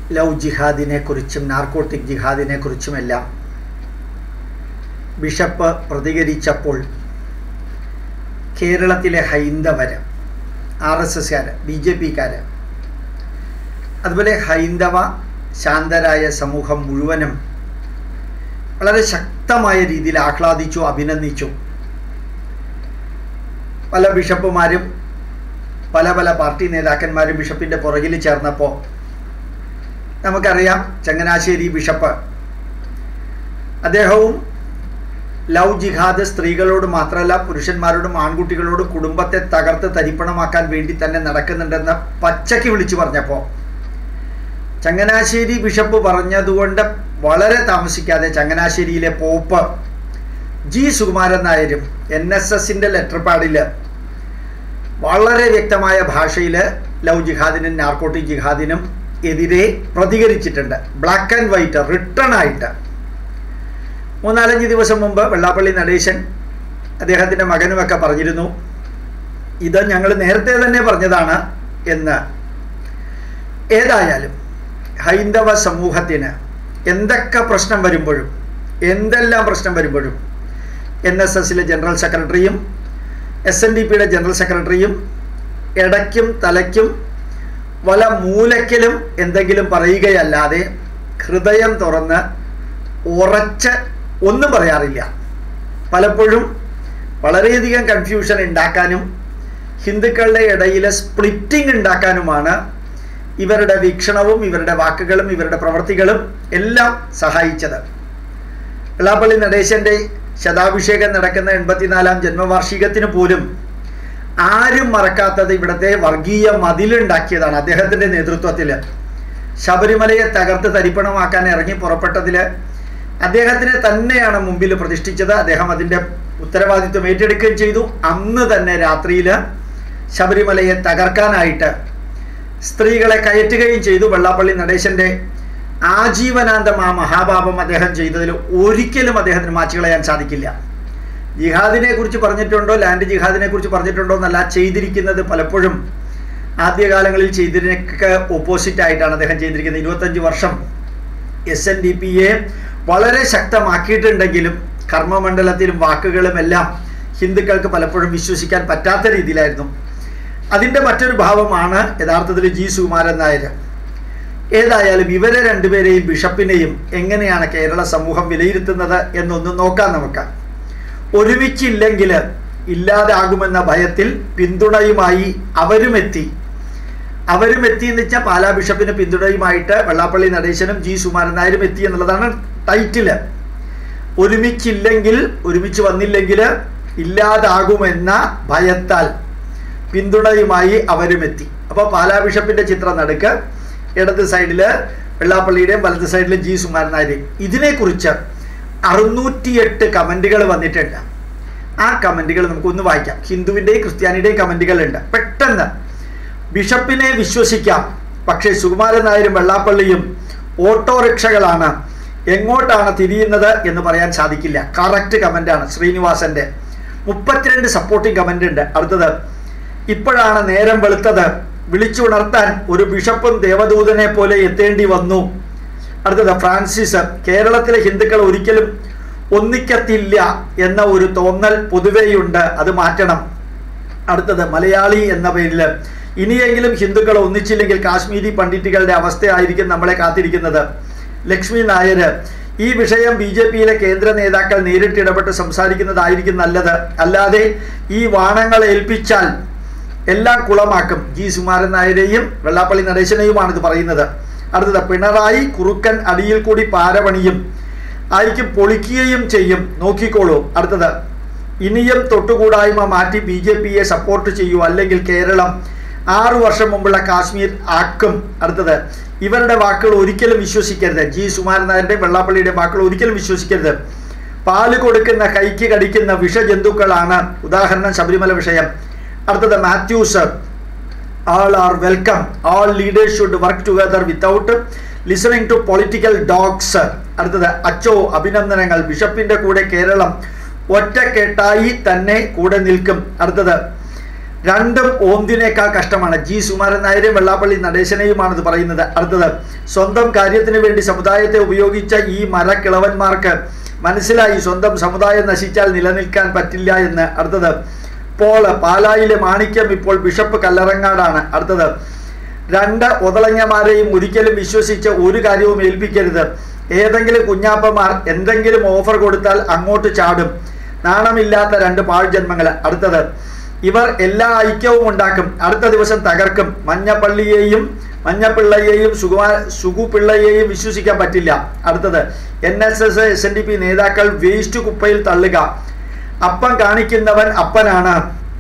love ജിഹാദിനെ കുറിച്ചും narcotic ജിഹാദിനെ കുറിച്ചുമെല്ലാം bishop പ്രതികരിച്ചപ്പോൾ കേരളത്തിലെ ഹൈന്ദവർ ആർ എസ് എസ്കാർ ബി ജെ പിക്കാർ അതുപോലെ ഹൈന്ദവ ശാന്തരായ സമൂഹം മുഴുവനും വളരെ ശക്തമായ രീതിയിൽ ആഹ്ലാദിച്ചു അഭിനന്ദിച്ചു പല ബിഷപ്പുമാരും പല പല പാർട്ടി നേതാക്കന്മാരും ബിഷപ്പിൻ്റെ പുറകിൽ ചേർന്നപ്പോൾ നമുക്കറിയാം ചങ്ങനാശ്ശേരി ബിഷപ്പ് അദ്ദേഹവും ലവ് ജിഹാദ് സ്ത്രീകളോട് മാത്രമല്ല പുരുഷന്മാരോടും ആൺകുട്ടികളോടും കുടുംബത്തെ തകർത്ത് തരിപ്പണമാക്കാൻ വേണ്ടി തന്നെ നടക്കുന്നുണ്ടെന്ന് പച്ചയ്ക്ക് വിളിച്ചു പറഞ്ഞപ്പോൾ ചങ്ങനാശ്ശേരി ബിഷപ്പ് പറഞ്ഞതുകൊണ്ട് വളരെ താമസിക്കാതെ ചങ്ങനാശ്ശേരിയിലെ പോപ്പ് ജി സുകുമാരൻ നായരും എൻ എസ് എസിൻ്റെ ലെറ്റർ പാഡിൽ വളരെ വ്യക്തമായ ഭാഷയിൽ ലവ് ജിഹാദിനും നാർക്കോട്ടിക് ജിഹാദിനും എതിരെ പ്രതികരിച്ചിട്ടുണ്ട് ബ്ലാക്ക് ആൻഡ് വൈറ്റ് റിട്ടേൺ ആയിട്ട് മൂന്നാലഞ്ച് ദിവസം മുമ്പ് വെള്ളാപ്പള്ളി നടേശൻ അദ്ദേഹത്തിൻ്റെ മകനുമൊക്കെ പറഞ്ഞിരുന്നു ഇത് ഞങ്ങൾ നേരത്തെ തന്നെ പറഞ്ഞതാണ് എന്ന് ഏതായാലും ഹൈന്ദവ സമൂഹത്തിന് എന്തൊക്കെ പ്രശ്നം വരുമ്പോഴും എന്തെല്ലാം പ്രശ്നം വരുമ്പോഴും എൻ എസ് എസിലെ ജനറൽ സെക്രട്ടറിയും എസ് എൻ ഡി പിയുടെ ജനറൽ സെക്രട്ടറിയും ഇടയ്ക്കും തലയ്ക്കും വല മൂലയ്ക്കലും എന്തെങ്കിലും പറയുകയല്ലാതെ ഹൃദയം തുറന്ന് ഉറച്ച് ഒന്നും പറയാറില്ല പലപ്പോഴും വളരെയധികം കൺഫ്യൂഷൻ ഉണ്ടാക്കാനും ഹിന്ദുക്കളുടെ ഇടയിൽ സ്പ്ലിറ്റിംഗ് ഉണ്ടാക്കാനുമാണ് ഇവരുടെ വീക്ഷണവും ഇവരുടെ വാക്കുകളും ഇവരുടെ പ്രവൃത്തികളും എല്ലാം സഹായിച്ചത് വെള്ളാപ്പള്ളി നടേശൻ്റെ ശതാഭിഷേകം നടക്കുന്ന എൺപത്തിനാലാം ജന്മവാർഷികത്തിന് പോലും ആരും മറക്കാത്തത് ഇവിടുത്തെ വർഗീയ മതിലുണ്ടാക്കിയതാണ് അദ്ദേഹത്തിൻ്റെ നേതൃത്വത്തിൽ ശബരിമലയെ തകർത്ത് തരിപ്പണമാക്കാൻ ഇറങ്ങി പുറപ്പെട്ടതിൽ അദ്ദേഹത്തിനെ തന്നെയാണ് മുമ്പിൽ പ്രതിഷ്ഠിച്ചത് അദ്ദേഹം അതിൻ്റെ ഉത്തരവാദിത്വം ഏറ്റെടുക്കുകയും ചെയ്തു അന്ന് തന്നെ രാത്രിയിൽ ശബരിമലയെ തകർക്കാനായിട്ട് സ്ത്രീകളെ കയറ്റുകയും ചെയ്തു വെള്ളാപ്പള്ളി നടേശൻ്റെ ആജീവനാന്തം ആ മഹാപാപം അദ്ദേഹം ചെയ്തതിൽ ഒരിക്കലും അദ്ദേഹത്തിന് മാച്ചുകളയാൻ സാധിക്കില്ല ജിഹാദിനെ കുറിച്ച് പറഞ്ഞിട്ടുണ്ടോ ലാൻഡ് ജിഹാദിനെ കുറിച്ച് പറഞ്ഞിട്ടുണ്ടോ എന്നല്ല ചെയ്തിരിക്കുന്നത് പലപ്പോഴും ആദ്യകാലങ്ങളിൽ ചെയ്തതിനൊക്കെ ഓപ്പോസിറ്റ് ആയിട്ടാണ് അദ്ദേഹം ചെയ്തിരിക്കുന്നത് ഇരുപത്തഞ്ച് വർഷം എസ് എൻ ഡി പിയെ വളരെ ശക്തമാക്കിയിട്ടുണ്ടെങ്കിലും കർമ്മമണ്ഡലത്തിലും വാക്കുകളും എല്ലാം ഹിന്ദുക്കൾക്ക് പലപ്പോഴും വിശ്വസിക്കാൻ പറ്റാത്ത രീതിയിലായിരുന്നു അതിൻ്റെ മറ്റൊരു ഭാവമാണ് യഥാർത്ഥത്തിൽ ജി സുകുമാരൻ നായർ ഏതായാലും ഇവരെ രണ്ടുപേരെയും ബിഷപ്പിനെയും എങ്ങനെയാണ് കേരള സമൂഹം വിലയിരുത്തുന്നത് എന്നൊന്ന് നോക്കാം നമുക്ക് ഒരുമിച്ചില്ലെങ്കിൽ ഇല്ലാതാകുമെന്ന ഭയത്തിൽ പിന്തുണയുമായി അവരും എത്തി അവരും എത്തി എന്ന് വെച്ചാൽ പാലാ ബിഷപ്പിന് പിന്തുണയുമായിട്ട് വെള്ളാപ്പള്ളി നടേശനും ജി സുമാരൻ നായരും എത്തി എന്നുള്ളതാണ് ടൈറ്റില് ഒരുമിച്ചില്ലെങ്കിൽ ഒരുമിച്ച് വന്നില്ലെങ്കിൽ ഇല്ലാതാകുമെന്ന ഭയത്താൽ പിന്തുണയുമായി അവരും എത്തി അപ്പോൾ പാലാ ബിഷപ്പിന്റെ ചിത്രം നടുക്ക് ഇടത് സൈഡിൽ വെള്ളാപ്പള്ളിയുടെയും വലത് സൈഡിൽ ജി സുമാരൻ നായരെയും ഇതിനെക്കുറിച്ച് അറുന്നൂറ്റിയെട്ട് കമൻറ്റുകൾ വന്നിട്ടുണ്ട് ആ കമൻറ്റുകൾ നമുക്കൊന്ന് വായിക്കാം ഹിന്ദുവിൻ്റെയും ക്രിസ്ത്യാനിയുടെയും കമൻറ്റുകളുണ്ട് പെട്ടെന്ന് ബിഷപ്പിനെ വിശ്വസിക്കാം പക്ഷേ സുകുമാരൻ നായരും വെള്ളാപ്പള്ളിയും ഓട്ടോറിക്ഷകളാണ് എങ്ങോട്ടാണ് തിരിയുന്നത് എന്ന് പറയാൻ സാധിക്കില്ല കറക്റ്റ് കമൻ്റാണ് ശ്രീനിവാസന്റെ മുപ്പത്തിരണ്ട് സപ്പോർട്ടിംഗ് കമൻ്റ് ഉണ്ട് അടുത്തത് ഇപ്പോഴാണ് നേരം വെളുത്തത് വിളിച്ചുണർത്താൻ ഒരു ബിഷപ്പും ദേവദൂതനെ പോലെ എത്തേണ്ടി വന്നു അടുത്തത് ഫ്രാൻസിസ് കേരളത്തിലെ ഹിന്ദുക്കൾ ഒരിക്കലും ഒന്നിക്കത്തില്ല എന്ന ഒരു തോന്നൽ പൊതുവെയുണ്ട് അത് മാറ്റണം അടുത്തത് മലയാളി എന്ന പേരിൽ ഇനിയെങ്കിലും ഹിന്ദുക്കൾ ഒന്നിച്ചില്ലെങ്കിൽ കാശ്മീരി പണ്ഡിറ്റുകളുടെ അവസ്ഥയായിരിക്കും നമ്മളെ കാത്തിരിക്കുന്നത് ലക്ഷ്മി നായർ ഈ വിഷയം ബി ജെ പിയിലെ കേന്ദ്ര നേതാക്കൾ നേരിട്ട് ഇടപെട്ട് സംസാരിക്കുന്നതായിരിക്കും നല്ലത് അല്ലാതെ ഈ വാണങ്ങൾ ഏൽപ്പിച്ചാൽ എല്ലാം കുളമാക്കും ജി സുമാരൻ നായരെയും വെള്ളാപ്പള്ളി നടേശനെയുമാണ് ഇത് പറയുന്നത് അടുത്തത് പിണറായി കുറുക്കൻ അടിയിൽ കൂടി പാരപണിയും ആയിരിക്കും പൊളിക്കുകയും ചെയ്യും നോക്കിക്കോളൂ അടുത്തത് ഇനിയും തൊട്ടുകൂടായ്മ മാറ്റി ബി ജെ പിയെ സപ്പോർട്ട് ചെയ്യൂ അല്ലെങ്കിൽ കേരളം ആറു വർഷം മുമ്പുള്ള കാശ്മീർ ആക്കും അടുത്തത് ഇവരുടെ വാക്കുകൾ ഒരിക്കലും വിശ്വസിക്കരുത് ജി സുമാരൻ നായരുടെ വെള്ളാപ്പള്ളിയുടെ വാക്കുകൾ ഒരിക്കലും വിശ്വസിക്കരുത് പാല് കൊടുക്കുന്ന കൈക്ക് കടിക്കുന്ന വിഷജന്തുക്കളാണ് ഉദാഹരണം ശബരിമല വിഷയം അടുത്തത് Mathews all are welcome all leaders should work together without listening to political dogs അടുത്തത് അച്ചോ അഭിനന്ദനങ്ങൾ ബിഷപ്പിന്റെ കൂടെ കേരളം ഒറ്റക്കെട്ടായി തന്നെ കൂടെ നിൽക്കും അടുത്തത് രണ്ടും ഓന്തിനേക്കാൾ കഷ്ടമാണ് ജി സുമാരൻ നായരെയും വെള്ളാപ്പള്ളി നടേശനെയുമാണ് ഇത് പറയുന്നത് അടുത്തത് സ്വന്തം കാര്യത്തിന് വേണ്ടി സമുദായത്തെ ഉപയോഗിച്ച ഈ മരക്കിളവന്മാർക്ക് മനസ്സിലായി സ്വന്തം സമുദായം നശിച്ചാൽ നിലനിൽക്കാൻ പറ്റില്ല എന്ന് അടുത്തത് പോള് പാലായിലെ മാണിക്യം ഇപ്പോൾ ബിഷപ്പ് കല്ലറങ്ങാടാണ് അടുത്തത് രണ്ട് ഒതളങ്ങമാരെയും ഒരിക്കലും വിശ്വസിച്ച് ഒരു കാര്യവും ഏൽപ്പിക്കരുത് ഏതെങ്കിലും കുഞ്ഞാപ്പന്മാർ എന്തെങ്കിലും ഓഫർ കൊടുത്താൽ അങ്ങോട്ട് ചാടും നാണമില്ലാത്ത രണ്ട് പാഴ്ജന്മങ്ങൾ അടുത്തത് ഇവർ എല്ലാ ഐക്യവും ഉണ്ടാക്കും അടുത്ത ദിവസം തകർക്കും മഞ്ഞപ്പള്ളിയെയും മഞ്ഞപ്പിള്ളയെയും സുകുമാ സുഗുപിള്ളയെയും വിശ്വസിക്കാൻ പറ്റില്ല അടുത്തത് N S S S N D P നേതാക്കൾ വേസ്റ്റ് കുപ്പയിൽ തള്ളുക അപ്പം കാണിക്കുന്നവൻ അപ്പനാണ്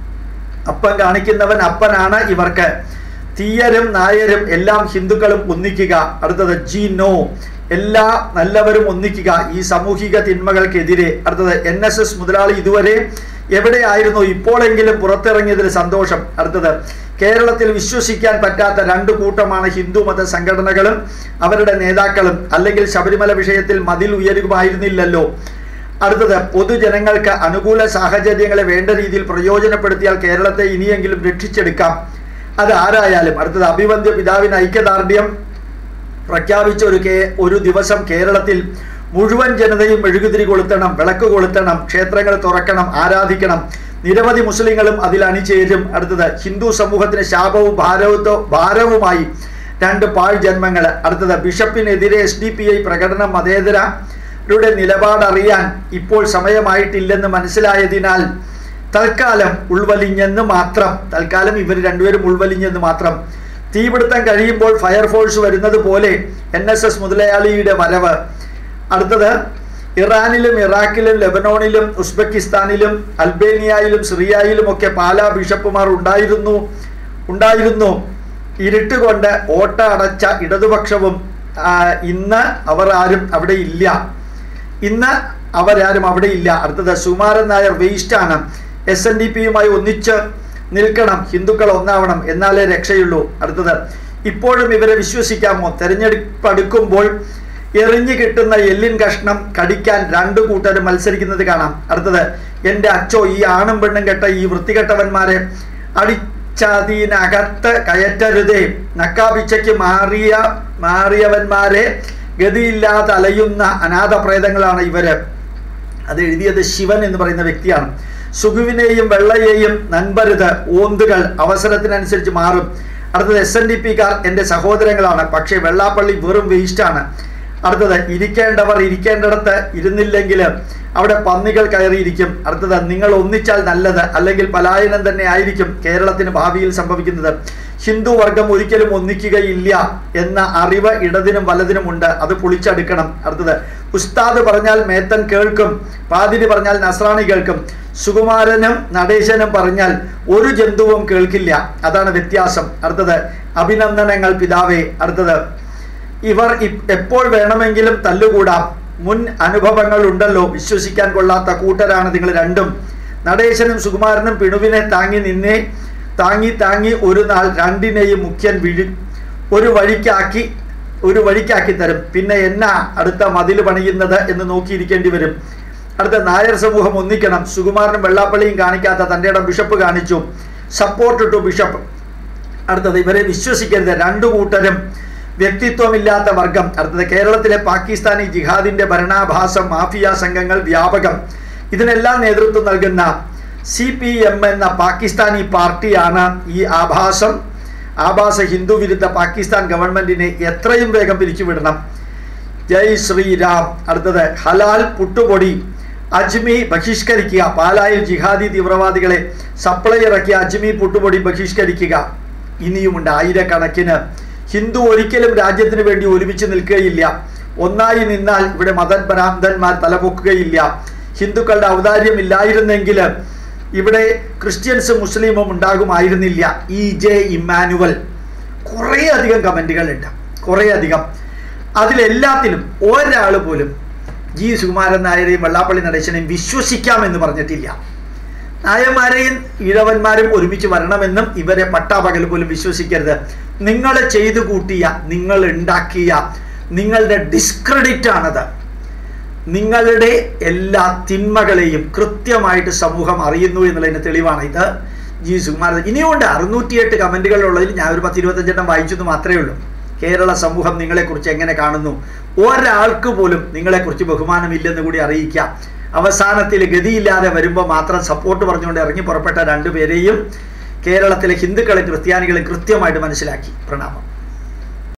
അപ്പം കാണിക്കുന്നവൻ അപ്പനാണ് ഇവർക്ക് തീയരും നായരും എല്ലാം ഹിന്ദുക്കളും ഒന്നിക്കുക അടുത്തത് ജി നോ എല്ലാ നല്ലവരും ഒന്നിക്കുക ഈ സാമൂഹിക തിന്മകൾക്കെതിരെ അടുത്തത് എൻ എസ് എസ് മുതലാളി ഇതുവരെ എവിടെയായിരുന്നു ഇപ്പോഴെങ്കിലും പുറത്തിറങ്ങിയതിൽ സന്തോഷം അടുത്തത് കേരളത്തിൽ വിശ്വസിക്കാൻ പറ്റാത്ത രണ്ട് കൂട്ടമാണ് ഹിന്ദു മത സംഘടനകളും അവരുടെ നേതാക്കളും അല്ലെങ്കിൽ ശബരിമല വിഷയത്തിൽ മതിൽ ഉയരുമായിരുന്നില്ലല്ലോ അടുത്തത് പൊതുജനങ്ങൾക്ക് അനുകൂല സാഹചര്യങ്ങളെ വേണ്ട രീതിയിൽ പ്രയോജനപ്പെടുത്തിയാൽ കേരളത്തെ ഇനിയെങ്കിലും രക്ഷിച്ചെടുക്കാം അത് ആരായാലും അടുത്തത് അഭിവന്ദ്യ പിതാവിന് ഐക്യദാർഢ്യം പ്രഖ്യാപിച്ച ഒരു കേ ഒരു ദിവസം കേരളത്തിൽ മുഴുവൻ ജനതയും മെഴുകുതിരി കൊളുത്തണം വിളക്ക് കൊളുത്തണം ക്ഷേത്രങ്ങൾ തുറക്കണം ആരാധിക്കണം നിരവധി മുസ്ലിങ്ങളും അതിൽ അണിചേരും അടുത്തത് ഹിന്ദു സമൂഹത്തിന് ശാപവും ഭാരവത്തോ ഭാരവുമായി രണ്ട് പാഴ് ജന്മങ്ങൾ അടുത്തത് ബിഷപ്പിനെതിരെ എസ് ഡി പി ഐ പ്രകടനം മതേതരരുടെ നിലപാടറിയാൻ ഇപ്പോൾ സമയമായിട്ടില്ലെന്ന് മനസ്സിലായതിനാൽ തൽക്കാലം ഉൾവലിഞ്ഞെന്ന് മാത്രം തൽക്കാലം ഇവർ രണ്ടുപേരും ഉൾവലിഞ്ഞെന്ന് മാത്രം തീപിടുത്തം കഴിയുമ്പോൾ ഫയർഫോഴ്സ് വരുന്നത് പോലെ എൻ എസ് എസ് മുതലയാളിയുടെ വരവ് അടുത്തത് ഇറാനിലും ഇറാഖിലും ലെബനോണിലും ഉസ്ബെക്കിസ്ഥാനിലും അൽബേനിയയിലും സിറിയയിലും ഒക്കെ പാലാ ബിഷപ്പുമാർ ഉണ്ടായിരുന്നു ഉണ്ടായിരുന്നു ഇരുട്ട് കൊണ്ട് ഓട്ട അടച്ച ഇടതുപക്ഷവും ആ, ഇന്ന് അവർ ആരും അവിടെ ഇല്ല ഇന്ന് അവരാരും അവിടെ ഇല്ല അടുത്തത് സുമാരൻ നായർ വേസ്റ്റാണ് എസ് എൻ ഡി പിയുമായി ഒന്നിച്ച് നിൽക്കണം ഹിന്ദുക്കൾ ഒന്നാവണം എന്നാലേ രക്ഷയുള്ളൂ അടുത്തത് ഇപ്പോഴും ഇവരെ വിശ്വസിക്കാമോ തെരഞ്ഞെടുപ്പ് അടുക്കുമ്പോൾ എറിഞ്ഞു കിട്ടുന്ന എല്ലിൻ കഷ്ണം കടിക്കാൻ രണ്ടു കൂട്ടരും മത്സരിക്കുന്നത് കാണാം അടുത്തത് എൻ്റെ അച്ചോ ഈ ആണും പെണ്ണും കെട്ട ഈ വൃത്തികെട്ടവന്മാരെ അടിച്ചതിനകത്ത് കയറ്റരുതേ നക്കാപിച്ചയ്ക്ക് മാറിയ മാറിയവന്മാരെ ഗതിയില്ലാതെ അലയുന്ന അനാഥ പ്രേതങ്ങളാണ് ഇവര് അത് എഴുതിയത് ശിവൻ എന്ന് പറയുന്ന വ്യക്തിയാണ് സുഖുവിനെയും വെള്ളയെയും നൻപരുത് ഓന്തുകൾ അവസരത്തിനനുസരിച്ച് മാറും അടുത്തത് എസ് എൻ ഡി പിക്കാർ എൻ്റെ സഹോദരങ്ങളാണ് പക്ഷേ വെള്ളാപ്പള്ളി വെറും വേസ്റ്റാണ് അടുത്തത് ഇരിക്കേണ്ടവർ ഇരിക്കേണ്ടിടത്ത് ഇരുന്നില്ലെങ്കിൽ അവിടെ പന്നികൾ കയറിയിരിക്കും അടുത്തത് നിങ്ങൾ ഒന്നിച്ചാൽ നല്ലത് അല്ലെങ്കിൽ പലായനം തന്നെ ആയിരിക്കും കേരളത്തിന് ഭാവിയിൽ സംഭവിക്കുന്നത് ഹിന്ദു വർഗം ഒരിക്കലും ഒന്നിക്കുകയില്ല എന്ന അറിവ് ഇടതിനും വലതിനും ഉണ്ട് അത് പൊളിച്ചെടുക്കണം അടുത്തത് ഉസ്താദ് പറഞ്ഞാൽ മേത്തൻ കേൾക്കും പാതിരി പറഞ്ഞാൽ നസ്രാണി കേൾക്കും സുകുമാരനും നടേശനും പറഞ്ഞാൽ ഒരു ജന്തുവും കേൾക്കില്ല അതാണ് വ്യത്യാസം അടുത്തത് അഭിനന്ദനങ്ങൾ പിതാവേ അടുത്തത് ഇവർ ഇ- എപ്പോൾ വേണമെങ്കിലും തല്ലുകൂടാം മുൻ അനുഭവങ്ങൾ ഉണ്ടല്ലോ വിശ്വസിക്കാൻ കൊള്ളാത്ത കൂട്ടരാണ് നിങ്ങൾ രണ്ടും നടേശനും സുകുമാരനും പിണുവിനെ താങ്ങി നിന്നെ താങ്ങി താങ്ങി ഒരു നാൾ രണ്ടിനെയും മുഖ്യൻ വിഴി ഒരു വഴിക്കാക്കി ഒരു വഴിക്കാക്കി തരും പിന്നെ എന്നാ അടുത്ത മതിൽ പണിയുന്നത് എന്ന് നോക്കിയിരിക്കേണ്ടി വരും അടുത്ത നായർ സമൂഹം ഒന്നിക്കണം സുകുമാരനും വെള്ളാപ്പള്ളിയും കാണിക്കാത്ത തൻ്റെ ഇടം ബിഷപ്പ് കാണിച്ചു സപ്പോർട്ട് ടു ബിഷപ്പ് അടുത്തത് ഇവരെ വിശ്വസിക്കരുത് രണ്ടു കൂട്ടരും വ്യക്തിത്വമില്ലാത്ത വർഗം അടുത്തത് കേരളത്തിലെ പാകിസ്ഥാനി ജിഹാദിന്റെ ഭരണാഭാസം മാഫിയ സംഘങ്ങൾ വ്യാപകം ഇതിനെല്ലാം നേതൃത്വം നൽകുന്ന സി പി എം എന്ന പാകിസ്ഥാനി പാർട്ടിയാണ് ഈ ആഭാസം ആഭാസ ഹിന്ദു വിരുദ്ധ പാകിസ്ഥാൻ ഗവൺമെന്റിനെ എത്രയും വേഗം പിരിച്ചുവിടണം ജയ് ശ്രീരാം അടുത്തത് ഹലാൽ പുട്ടുപൊടി അജ്മി ബഹിഷ്കരിക്കുക പാലായിൽ ജിഹാദി തീവ്രവാദികളെ സപ്ലൈ ഇറക്കിയ അജ്മി പുട്ടുപൊടി ബഹിഷ്കരിക്കുക ഇനിയുമുണ്ട് ആയിരക്കണക്കിന് ഹിന്ദു ഒരിക്കലും രാജ്യത്തിന് വേണ്ടി ഒരുമിച്ച് നിൽക്കുകയില്ല ഒന്നായി നിന്നാൽ ഇവിടെ മതഭ്രാന്തന്മാർ തലപൊക്കുകയില്ല ഹിന്ദുക്കളുടെ ഔദാര്യം ഇല്ലായിരുന്നെങ്കിൽ ഇവിടെ ക്രിസ്ത്യൻസും മുസ്ലിമും ഉണ്ടാകുമായിരുന്നില്ല ഇ ജെ ഇമ്മാനുവൽ കുറേ അധികം കമൻറ്റുകളുണ്ട് കുറേ അധികം അതിലെല്ലാത്തിലും ഒരാൾ പോലും ജി സുകുമാരൻ നായരെയും വെള്ളാപ്പള്ളി നടേശനെയും വിശ്വസിക്കാമെന്ന് പറഞ്ഞിട്ടില്ല നായന്മാരെയും ഇഴവന്മാരും ഒരുമിച്ച് വരണമെന്നും ഇവരെ പട്ടാപകൽ പോലും വിശ്വസിക്കരുത് നിങ്ങൾ ചെയ്തു കൂട്ടിയ നിങ്ങൾ ഉണ്ടാക്കിയ നിങ്ങളുടെ ഡിസ്ക്രെഡിറ്റ് ആണത് നിങ്ങളുടെ എല്ലാ തിന്മകളെയും കൃത്യമായിട്ട് സമൂഹം അറിയുന്നു എന്നുള്ളതിന് തെളിവാണ് ഇത് ജി സുകുമാരൻ ഇനിയുണ്ട് അറുന്നൂറ്റിയെട്ട് കമൻറ്റുകളുള്ളതിൽ ഞാൻ ഒരു പത്ത് ഇരുപത്തഞ്ചെണ്ണം വായിച്ചെന്ന് മാത്രമേ ഉള്ളൂ കേരള സമൂഹം നിങ്ങളെക്കുറിച്ച് എങ്ങനെ കാണുന്നു ഒരാൾക്ക് പോലും നിങ്ങളെക്കുറിച്ച് ബഹുമാനമില്ലെന്ന് കൂടി അറിയിക്കാം അവസാനത്തിൽ ഗതിയില്ലാതെ വരുമ്പോൾ മാത്രം സപ്പോർട്ട് പറഞ്ഞുകൊണ്ട് ഇറങ്ങി പുറപ്പെട്ട രണ്ടുപേരെയും കേരളത്തിലെ ഹിന്ദുക്കളും ക്രിസ്ത്യാനികളും കൃത്യമായിട്ട് മനസ്സിലാക്കി പ്രണാമം